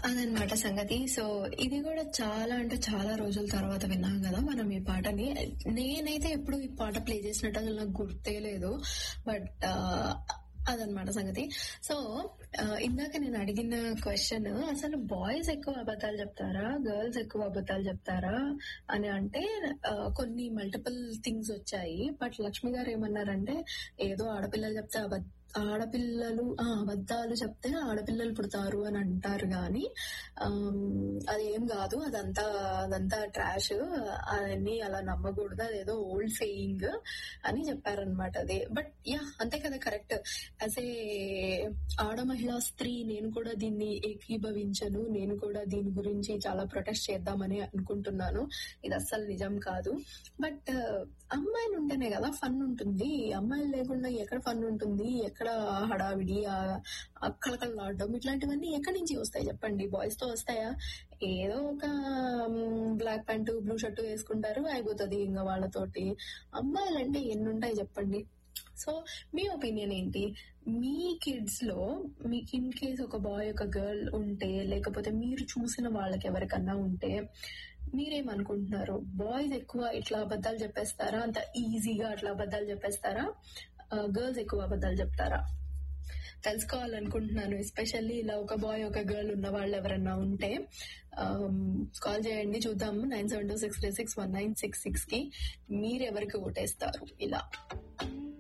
అదనమాట సంగతి సో ఇది కూడా చాలా అంటే చాలా రోజుల తర్వాత విన్నాం కదా మనం ఈ పాటని నేనైతే ఎప్పుడు ఈ పాట ప్లే చేసినట్టు అసలు నాకు గుర్తే లేదు బట్ అదనమాట సంగతి సో ఇందాక నేను అడిగిన క్వశ్చన్ అసలు బాయ్స్ ఎక్కువ అబద్ధాలు చెప్తారా గర్ల్స్ ఎక్కువ అబద్ధాలు చెప్తారా అని అంటే ఆ, కొన్ని మల్టిపుల్ థింగ్స్ వచ్చాయి బట్ లక్ష్మి గారు ఏమన్నారంటే ఏదో ఆడపిల్లలు చెప్తే అబద్ధ ఆడపిల్లలు ఆ, అబద్ధాలు చెప్తే ఆడపిల్లలు పుడతారు అని అంటారు గాని ఆమ్, అదేం కాదు అదంతా అదంతా ట్రాష్ అవన్నీ అలా నమ్మకూడదు అదేదో ఓల్డ్ సేయింగ్ అని చెప్పారనమాట అదే బట్ యా అంతే కదా కరెక్ట్ యాజ్ ఏ ఆడ మహిళా స్త్రీ నేను కూడా దీన్ని ఏకీభవించను నేను కూడా దీని గురించి చాలా ప్రొటెస్ట్ చేద్దామని అనుకుంటున్నాను ఇది అస్సలు నిజం కాదు బట్ అమ్మాయిలు ఉంటేనే కదా ఫన్ ఉంటుంది అమ్మాయిలు లేకుండా ఎక్కడ ఫన్ ఉంటుంది ఎక్కడ హడావిడి అక్కలకల్లాడడం ఇట్లాంటివన్నీ ఎక్కడి నుంచి వస్తాయి చెప్పండి బాయ్స్ తో వస్తాయా ఏదో ఒక బ్లాక్ ప్యాంటు బ్లూ షర్ట్ వేసుకుంటారు అయిపోతుంది ఇంకా వాళ్ళతోటి అమ్మాయిలు అంటే ఎన్ని ఉంటాయి చెప్పండి సో మీ ఒపీనియన్ ఏంటి మీ కిడ్స్ లో మీకు ఇన్ కేస్ ఒక బాయ్ ఒక గర్ల్ ఉంటే లేకపోతే మీరు చూసిన వాళ్ళకి ఎవరికన్నా ఉంటే మీరేమనుకుంటున్నారు బాయ్స్ ఎక్కువ ఇట్లా అబద్ధాలు చెప్పేస్తారా అంత ఈజీగా అట్లా అబద్ధాలు చెప్పేస్తారా గర్ల్స్ ఎక్కువ అబద్ధాలు చెప్తారా తెలుసుకోవాలనుకుంటున్నాను ఎస్పెషల్లీ ఇలా ఒక బాయ్ ఒక గర్ల్ ఉన్న వాళ్ళు ఎవరన్నా ఉంటే కాల్ చేయండి చూద్దాము nine seven two six three six one nine six six కి మీరు ఎవరికి ఓటేస్తారు ఇలా